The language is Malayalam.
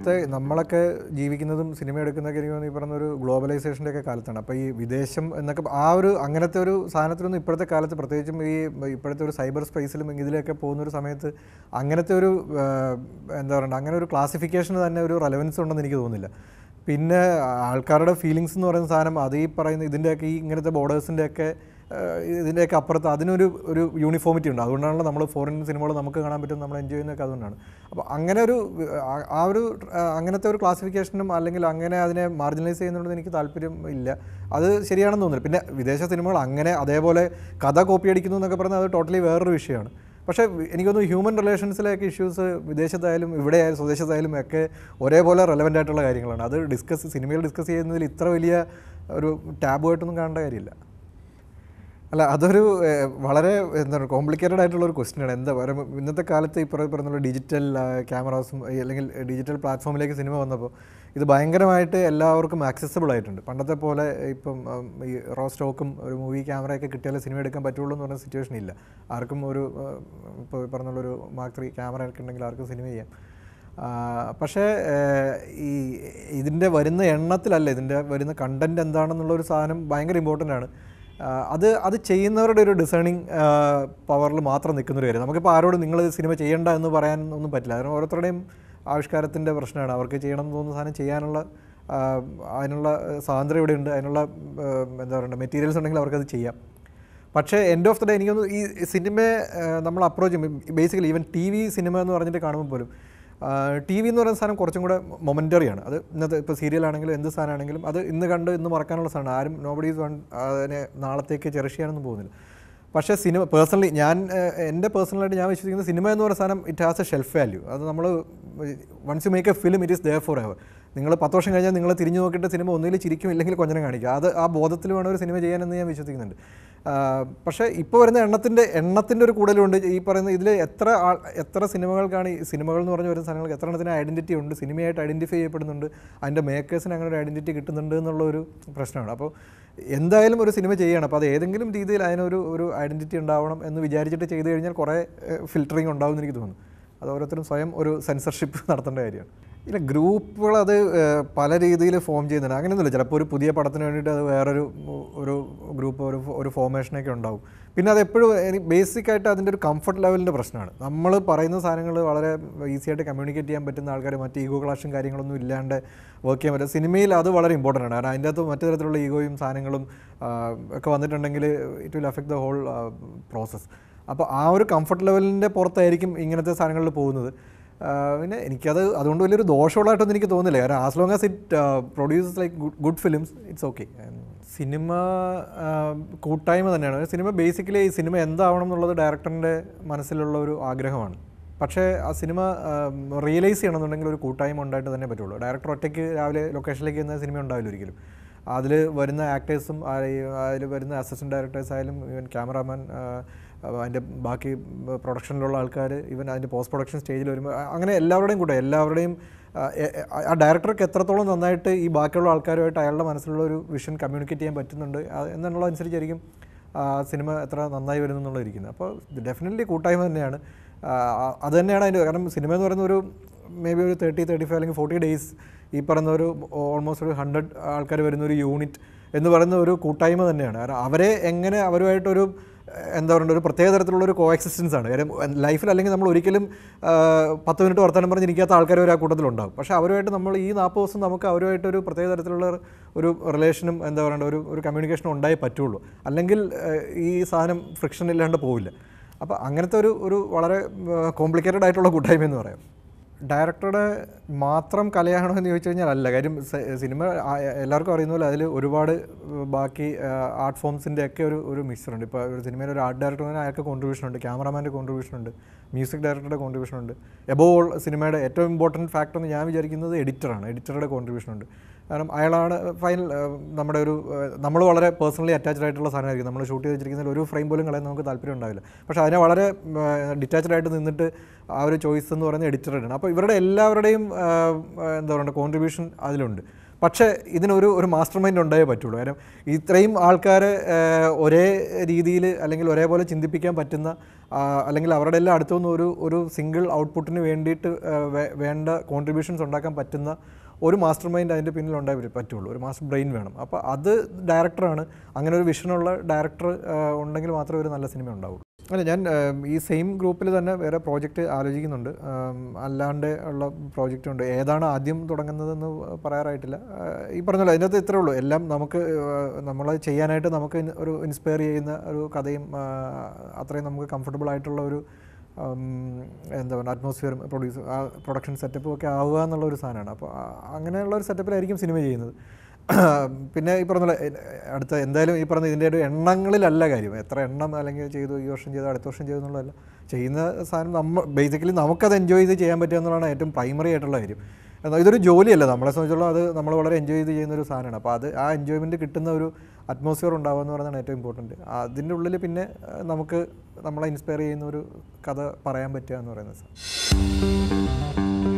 ഇപ്പോഴത്തെ നമ്മളൊക്കെ ജീവിക്കുന്നതും സിനിമ എടുക്കുന്നതൊക്കെ എനിക്ക് തോന്നുന്നു ഈ പറഞ്ഞ ഒരു ഗ്ലോബലൈസേഷൻ്റെ ഒക്കെ കാലത്താണ് അപ്പോൾ ഈ വിദേശം എന്നൊക്കെ ആ ഒരു അങ്ങനത്തെ ഒരു സാധനത്തിനൊന്നും ഇപ്പോഴത്തെ കാലത്ത് പ്രത്യേകിച്ചും ഈ ഇപ്പോഴത്തെ ഒരു സൈബർ സ്പേസിലും ഇതിലൊക്കെ പോകുന്ന ഒരു സമയത്ത് അങ്ങനത്തെ ഒരു ആ, എന്താ പറയുക അങ്ങനെ ഒരു ക്ലാസിഫിക്കേഷന് തന്നെ ഒരു റെലവൻസ് ഉണ്ടെന്ന് എനിക്ക് തോന്നുന്നില്ല പിന്നെ ആൾക്കാരുടെ ഫീലിങ്സ് എന്ന് പറയുന്ന സാധനം അത് ഈ പറയുന്ന ഇതിൻ്റെയൊക്കെ ഈ ഇങ്ങനത്തെ ബോർഡേഴ്സിൻ്റെയൊക്കെ ഇതിൻ്റെയൊക്കെ അപ്പുറത്ത് അതിനൊരു ഒരു യൂണിഫോമിറ്റി ഉണ്ട് അതുകൊണ്ടാണല്ലോ നമ്മൾ ഫോറിൻ സിനിമകൾ നമുക്ക് കാണാൻ പറ്റും നമ്മൾ എൻജോയ് ചെയ്യുന്നതൊക്കെ അതുകൊണ്ടാണ് അപ്പോൾ അങ്ങനെ ഒരു ആ- ആ ഒരു ആ, അങ്ങനത്തെ ഒരു ക്ലാസിഫിക്കേഷനും അല്ലെങ്കിൽ അങ്ങനെ അതിനെ മാർജിനലൈസ് ചെയ്യുന്നതുകൊണ്ട് എനിക്ക് താല്പര്യം ഇല്ല അത് ശരിയാണെന്ന് തോന്നുന്നില്ല പിന്നെ വിദേശ സിനിമകൾ അങ്ങനെ അതേപോലെ കഥ കോപ്പി അടിക്കുന്നു എന്നൊക്കെ പറഞ്ഞാൽ അത് ടോട്ടലി വേറൊരു വിഷയമാണ് പക്ഷേ എനിക്ക് തോന്നുന്നു ഹ്യൂമൻ റിലേഷൻസിലെയൊക്കെ ഇഷ്യൂസ് വിദേശത്തായാലും ഇവിടെ ആയാലും സ്വദേശത്തായാലും ഒക്കെ ഒരേപോലെ റെലവൻ്റ് ആയിട്ടുള്ള കാര്യങ്ങളാണ് അത് ഡിസ്കസ് സിനിമയിൽ ഡിസ്കസ് ചെയ്യുന്നതിൽ ഇത്ര വലിയ ഒരു ടാബുമായിട്ടൊന്നും കാണേണ്ട കാര്യമില്ല അല്ല അതൊരു ഏഹ്, വളരെ എന്താണ് കോംപ്ലിക്കേറ്റഡ് ആയിട്ടുള്ള ഒരു ക്വസ്റ്റ്യനാണ് എന്താ പറയുക ഇന്നത്തെ കാലത്ത് ഈ പറയുന്ന പറഞ്ഞ ഡിജിറ്റൽ ക്യാമറാസും അല്ലെങ്കിൽ ഡിജിറ്റൽ പ്ലാറ്റ്ഫോമിലേക്ക് സിനിമ വന്നപ്പോൾ ഇത് ഭയങ്കരമായിട്ട് എല്ലാവർക്കും ആക്സസിബിൾ ആയിട്ടുണ്ട് പണ്ടത്തെ പോലെ ഇപ്പം ഉം, ഈ റോ സ്റ്റോക്കും ഒരു മൂവി ക്യാമറയൊക്കെ കിട്ടിയാലേ സിനിമ എടുക്കാൻ പറ്റുള്ളൂ എന്ന് പറയുന്ന സിറ്റുവേഷൻ ഇല്ല ആർക്കും ഒരു ഏഹ്, ഇപ്പോൾ ഈ പറഞ്ഞുള്ളൊരു മാർക്ക് ത്രീ ക്യാമറ ഒക്കെ ഉണ്ടെങ്കിൽ ആർക്കും സിനിമ ചെയ്യാം ആ, പക്ഷേ ഏഹ്, ഈ ഇതിൻ്റെ വരുന്ന എണ്ണത്തിലല്ല ഇതിൻ്റെ വരുന്ന കണ്ടൻറ് എന്താണെന്നുള്ളൊരു സാധനം ഭയങ്കര ഇമ്പോർട്ടൻ്റ് ആണ് ആ, അത് അത് ചെയ്യുന്നവരുടെ ഒരു ഡിസൈണിങ് പവറിൽ മാത്രം നിൽക്കുന്ന ഒരു കാര്യം നമുക്കിപ്പോൾ ആരോടും നിങ്ങൾ സിനിമ ചെയ്യണ്ട എന്ന് പറയാൻ ഒന്നും പറ്റില്ല കാരണം ഓരോരുത്തരുടെയും ആവിഷ്കാരത്തിൻ്റെ പ്രശ്നമാണ് അവർക്ക് ചെയ്യണം എന്ന് തോന്നുന്ന സാധനം ചെയ്യാനുള്ള ആ, അതിനുള്ള സ്വാതന്ത്ര്യം ഇവിടെ ഉണ്ട് അതിനുള്ള ആ, എന്താ പറയുക മെറ്റീരിയൽസ് ഉണ്ടെങ്കിൽ അവർക്കത് ചെയ്യാം പക്ഷേ എൻഡ് ഓഫ് ദ ഡേ എനിക്കൊന്ന് ഈ സിനിമയെ നമ്മൾ അപ്രോച്ച് ചെയ്യും ബേസിക്കലി ഈവൻ ടി വി സിനിമ എന്ന് പറഞ്ഞിട്ട് കാണുമ്പോൾ പോലും ടി വി എന്ന് പറയുന്ന സാധനം കുറച്ചും കൂടെ മൊമെൻ്ററിയാണ് അത് ഇന്നത്തെ ഇപ്പോൾ സീരിയൽ ആണെങ്കിലും എന്ത് സാധനമാണെങ്കിലും അത് ഇന്ന് കണ്ട് ഇന്ന് മറക്കാനുള്ള സാധനം ആരും നോബഡീസ് വൺ അതിനെ നാളത്തേക്ക് ചെറിഷ് ചെയ്യാനൊന്നും പോകുന്നില്ല പക്ഷേ സിനിമ പേഴ്സണലി ഞാൻ ഏഹ്, എൻ്റെ പേഴ്സണലായിട്ട് ഞാൻ വിശ്വസിക്കുന്ന സിനിമ എന്ന് പറയുന്ന സാധനം it has a shelf value അത് നമ്മൾ once you make a film it is there forever നിങ്ങൾ പത്ത് വർഷം കഴിഞ്ഞാൽ നിങ്ങൾ തിരിഞ്ഞു നോക്കിയിട്ട് സിനിമ ഒന്നുകിൽ ചിരിക്കും ഇല്ലെങ്കിൽ കൊഞ്ഞനം കാണിക്കുക അത് ആ ബോധത്തിൽ വേണം ഒരു സിനിമ ചെയ്യാനെന്ന് ഞാൻ വിശ്വസിക്കുന്നുണ്ട് ആ, പക്ഷേ ഇപ്പോൾ വരുന്ന എണ്ണത്തിൻ്റെ എണ്ണത്തിൻ്റെ ഒരു കൂടുതലുണ്ട് ഈ പറയുന്ന ഇതിൽ എത്ര ആൾ എത്ര സിനിമകൾക്കാണ് ഈ സിനിമകൾ എന്ന് പറഞ്ഞ് വരുന്ന സാധനങ്ങൾക്ക് എത്ര എണ്ണത്തിന് ഐഡൻറ്റിറ്റി ഉണ്ട് സിനിമയായിട്ട് ഐഡൻറ്റിഫൈ ചെയ്യപ്പെടുന്നുണ്ട് അതിൻ്റെ മേക്കേഴ്സിന് അങ്ങനെ ഒരു ഐഡൻറ്റിറ്റി കിട്ടുന്നുണ്ട് എന്നുള്ള ഒരു പ്രശ്നമാണ് അപ്പോൾ എന്തായാലും ഒരു സിനിമ ചെയ്യണം അപ്പോൾ അത് ഏതെങ്കിലും രീതിയിൽ അതിനൊരു ഒരു ഐഡൻറ്റിറ്റി ഉണ്ടാവണം എന്ന് വിചാരിച്ചിട്ട് ചെയ്തു കഴിഞ്ഞാൽ കുറേ ഫിൽറ്ററിങ് ഉണ്ടാവും എന്ന് എനിക്ക് തോന്നുന്നു അത് ഓരോരുത്തരും സ്വയം ഒരു സെൻസർഷിപ്പ് നടത്തേണ്ട കാര്യമാണ് ഇല്ല ഗ്രൂപ്പുകൾ അത് ഏഹ്, പല രീതിയിൽ ഫോം ചെയ്യുന്നുണ്ട് അങ്ങനെയൊന്നുമില്ല ചിലപ്പോൾ ഒരു പുതിയ പടത്തിന് വേണ്ടിയിട്ട് അത് വേറൊരു ഉ- ഒരു ഗ്രൂപ്പ് ഒരു ഒരു ഫോർമേഷനൊക്കെ ഉണ്ടാവും പിന്നെ അത് എപ്പോഴും ബേസിക് ആയിട്ട് അതിൻ്റെ ഒരു കംഫർട്ട് ലെവലിൻ്റെ പ്രശ്നമാണ് നമ്മൾ പറയുന്ന സാധനങ്ങൾ വളരെ ഈസി ആയിട്ട് കമ്മ്യൂണിക്കേറ്റ് ചെയ്യാൻ പറ്റുന്ന ആൾക്കാർ മറ്റ് ഈഗോ ക്ലാഷും കാര്യങ്ങളൊന്നും ഇല്ലാണ്ട് വർക്ക് ചെയ്യാൻ പറ്റും സിനിമയിൽ അത് വളരെ ഇമ്പോർട്ടൻ്റ് ആണ് കാരണം അതിൻ്റെ അകത്ത് മറ്റു തരത്തിലുള്ള ഈഗോയും സാധനങ്ങളും ആ, ഒക്കെ വന്നിട്ടുണ്ടെങ്കിൽ it will affect the whole process അപ്പോൾ ആ ഒരു കംഫർട്ട് ലെവലിൻ്റെ പുറത്തായിരിക്കും ഇങ്ങനത്തെ സാധനങ്ങളിൽ പോകുന്നത് ആ, പിന്നെ എനിക്കത് അതുകൊണ്ട് വലിയൊരു ദോഷമുള്ളതായിട്ടൊന്നും എനിക്ക് തോന്നുന്നില്ല കാരണം as long as it produces like good good films it's okay സിനിമ ആ, കൂട്ടായ്മ തന്നെയാണ് സിനിമ ബേസിക്കലി ഈ സിനിമ എന്താവണം എന്നുള്ളത് ഡയറക്ടറിൻ്റെ മനസ്സിലുള്ള ഒരു ആഗ്രഹമാണ് പക്ഷേ ആ സിനിമ റിയലൈസ് ചെയ്യണമെന്നുണ്ടെങ്കിൽ ഒരു കൂട്ടായ്മ ഉണ്ടായിട്ട് തന്നെ പറ്റുള്ളൂ ഡയറക്ടർ ഒറ്റയ്ക്ക് രാവിലെ ലൊക്കേഷനിലേക്ക് എന്ന സിനിമ ഉണ്ടാവില്ല ഒരിക്കലും അതിൽ വരുന്ന ആക്ടേഴ്സും അതിൽ വരുന്ന അസിസ്റ്റൻറ്റ് ഡയറക്ടേഴ്സ് ആയാലും ഈവൻ ക്യാമറാമാൻ അതിൻ്റെ ബാക്കി പ്രൊഡക്ഷനിലുള്ള ആൾക്കാർ ഈവൻ അതിൻ്റെ പോസ്റ്റ് പ്രൊഡക്ഷൻ സ്റ്റേജിൽ വരുമ്പോൾ അ- അങ്ങനെ എല്ലാവരുടെയും കൂടെ എല്ലാവരുടെയും ആ, എ- എ- ആ ഡയറക്ടർക്ക് എത്രത്തോളം നന്നായിട്ട് ഈ ബാക്കിയുള്ള ആൾക്കാരുമായിട്ട് അയാളുടെ മനസ്സിലുള്ള ഒരു വിഷൻ കമ്മ്യൂണിക്കേറ്റ് ചെയ്യാൻ പറ്റുന്നുണ്ട് അത് എന്നുള്ളതനുസരിച്ചായിരിക്കും ആ സിനിമ എത്ര നന്നായി വരുന്നു എന്നുള്ളതിരിക്കുന്നത് അപ്പോൾ ഡെഫിനറ്റ്ലി കൂട്ടായ്മ തന്നെയാണ് ആ, ആ- അത് തന്നെയാണ് അതിൻ്റെ കാരണം സിനിമ എന്ന് പറയുന്ന ഒരു മേ ബി ഒരു തേർട്ടി തേർട്ടി ഫൈവ് അല്ലെങ്കിൽ ഫോർട്ടി ഡേയ്സ് ഈ പറയുന്ന ഒരു ഓൾമോസ്റ്റ് ഒരു ഹൺഡ്രഡ് ആൾക്കാർ വരുന്ന ഒരു യൂണിറ്റ് എന്ന് പറയുന്ന ഒരു കൂട്ടായ്മ തന്നെയാണ് കാരണം അവരെ എങ്ങനെ അവരുമായിട്ടൊരു ഏഹ്, എന്താ പറയുക ഒരു പ്രത്യേക തരത്തിലുള്ള ഒരു കോ എക്സിസ്റ്റൻസ് ആണ് കാര്യം ലൈഫിൽ അല്ലെങ്കിൽ നമ്മൾ ഒരിക്കലും ആ, പത്ത് മിനിറ്റ് വർത്തമാനം പറഞ്ഞിരിക്കാത്ത ആൾക്കാർ ഒരു ആ കൂട്ടത്തിലുണ്ടാവും പക്ഷേ അവരുമായിട്ട് നമ്മൾ ഈ നാൽപ്പത് ദിവസം നമുക്ക് അവരുമായിട്ട് ഒരു പ്രത്യേക തരത്തിലുള്ള ഒരു റിലേഷനും എന്താ പറയണ്ട ഒരു ഒരു കമ്മ്യൂണിക്കേഷനും ഉണ്ടായേ പറ്റുള്ളൂ അല്ലെങ്കിൽ ഏഹ്, ഈ സാധനം ഫ്രിക്ഷൻ ഇല്ലാണ്ട് പോവില്ല അപ്പോൾ അങ്ങനത്തെ ഒരു ഒരു വളരെ കോംപ്ലിക്കേറ്റഡ് ആയിട്ടുള്ള കൂട്ടായ്മ എന്ന് പറയാം ഡയറക്ടറുടെ മാത്രം കലയാണോ എന്ന് ചോദിച്ചു കഴിഞ്ഞാൽ അല്ല കാര്യം സ- സിനിമ ആ- എല്ലാവർക്കും അറിയുന്ന പോലെ അതിൽ ഒരുപാട് ഏഹ്, ബാക്കി ആർട്ട് ഫോംസിൻ്റെ ഒക്കെ ഒരു ഒരു മിക്സറുണ്ട് ഇപ്പോൾ ഒരു സിനിമയിൽ ഒരു ആർട്ട് ഡയറക്ടറിന് അയാൾക്ക് കോൺട്രിബ്യൂഷൻ ഉണ്ട് ക്യാമറാമാൻ്റെ കോൺട്രിബ്യൂഷൻ ഉണ്ട് മ്യൂസിക് ഡയറക്ടറുടെ കോൺട്രിബ്യൂഷൻ ഉണ്ട് എബോ ഓൾ സിനിമയുടെ ഏറ്റവും ഇമ്പോർട്ടൻറ്റ് ഫാക്ടർ എന്ന് ഞാൻ വിചാരിക്കുന്നത് എഡിറ്ററാണ് എഡിറ്ററുടെ കോൺട്രിബ്യൂഷൻ ഉണ്ട് കാരണം അയാളാണ് ഫൈനൽ നമ്മുടെ ഒരു നമ്മൾ വളരെ പേഴ്സണലി അറ്റാച്ച്ഡ് ആയിട്ടുള്ള സാധനമായിരിക്കും നമ്മൾ ഷൂട്ട് ചെയ്ത് വെച്ചിരിക്കുന്നതിൽ ഒരു ഫ്രെയിം പോലും കളയാൻ നമുക്ക് താല്പര്യം ഉണ്ടാവില്ല പക്ഷേ അതിനെ വളരെ ഡിറ്റാച്ച്ഡ് ആയിട്ട് നിന്നിട്ട് ആ ഒരു ചോയ്സ് എന്ന് പറയുന്നത് എഡിറ്ററാണ് അപ്പോൾ ഇവരുടെ എല്ലാവരുടെയും ആ, എന്താ പറയുക കോൺട്രിബ്യൂഷൻ അതിലുണ്ട് പക്ഷേ ഇതിനൊരു ഒരു മാസ്റ്റർ മൈൻഡ് ഉണ്ടായേ പറ്റുള്ളൂ കാരണം ഇത്രയും ആൾക്കാർ ഒരേ രീതിയിൽ അല്ലെങ്കിൽ ഒരേപോലെ ചിന്തിപ്പിക്കാൻ പറ്റുന്ന ആ, അല്ലെങ്കിൽ അവരുടെ എല്ലാം അടുത്തുനിന്ന് ഒരു ഒരു സിംഗിൾ ഔട്ട്പുട്ടിന് വേണ്ടിയിട്ട് ആ, വേ- വേണ്ട കോൺട്രിബ്യൂഷൻസ് ഉണ്ടാക്കാൻ പറ്റുന്ന ഒരു മാസ്റ്റർ മൈൻഡ് അതിൻ്റെ പിന്നിൽ ഉണ്ടായി പറ്റുള്ളൂ ഒരു മാസ്റ്റർ ബ്രെയിൻ വേണം അപ്പോൾ അത് ഡയറക്ടറാണ് അങ്ങനെ ഒരു വിഷനുള്ള ഡയറക്ടർ ഉണ്ടെങ്കിൽ മാത്രമേ ഒരു നല്ല സിനിമ ഉണ്ടാവുള്ളൂ അല്ല ഞാൻ ആ, ഈ സെയിം ഗ്രൂപ്പിൽ തന്നെ വേറെ പ്രോജക്റ്റ് ആലോചിക്കുന്നുണ്ട് ആം, അല്ലാണ്ട് ഉള്ള പ്രോജക്റ്റ് ഉണ്ട് ഏതാണ് ആദ്യം തുടങ്ങുന്നതെന്ന് പറയാറായിട്ടില്ല ആ, ഈ പറഞ്ഞല്ലോ അതിനകത്ത് ഇത്രേ ഉള്ളൂ എല്ലാം നമുക്ക് നമ്മൾ ചെയ്യാനായിട്ട് നമുക്ക് ഇൻ- ഒരു ഇൻസ്പയർ ചെയ്യുന്ന ഒരു കഥയും ആ, അത്രയും നമുക്ക് കംഫർട്ടബിൾ ആയിട്ടുള്ള ഒരു ഉം, എന്താ പറയുക അറ്റ്മോസ്ഫിയറും പ്രൊഡ്യൂസ് ആ പ്രൊഡക്ഷൻ സെറ്റപ്പും ഒക്കെ ആവുക എന്നുള്ള ഒരു സാധനമാണ് അപ്പോൾ ആ- അങ്ങനെയുള്ള ഒരു സെറ്റപ്പിലായിരിക്കും സിനിമ ചെയ്യുന്നത് പിന്നെ ഈ പറഞ്ഞ പോലെ, എ- അടുത്ത എന്തായാലും ഈ പറഞ്ഞ ഇതിൻ്റെ ഒരു എണ്ണങ്ങളിലല്ല കാര്യം എത്ര എണ്ണം അല്ലെങ്കിൽ ചെയ്തു ഈ വർഷം ചെയ്തു അടുത്ത വർഷം ചെയ്തു എന്നുള്ളതല്ല ചെയ്യുന്ന സാധനം നമ്മൾ ബേസിക്കലി നമുക്കത് എൻജോയ് ചെയ്ത് ചെയ്യാൻ പറ്റുക എന്നുള്ളതാണ് ഏറ്റവും പ്രൈമറി ആയിട്ടുള്ള കാര്യം എന്നാൽ ഇതൊരു ജോലിയല്ല നമ്മളെ സംബന്ധിച്ചുള്ള അത് നമ്മൾ വളരെ എൻജോയ് ചെയ്ത് ചെയ്യുന്ന ഒരു സാധനമാണ് അപ്പോൾ അത് ആ എൻജോയ്മെൻറ്റ് കിട്ടുന്ന ഒരു അറ്റ്മോസ്ഫിയർ ഉണ്ടാവുക എന്ന് പറയുന്നതാണ് ഏറ്റവും ഇമ്പോർട്ടൻറ്റ് അതിൻ്റെ ഉള്ളിൽ പിന്നെ ആ, നമുക്ക് നമ്മളെ ഇൻസ്പയർ ചെയ്യുന്ന ഒരു കഥ പറയാൻ പറ്റുക എന്ന് പറയുന്നത് സാർ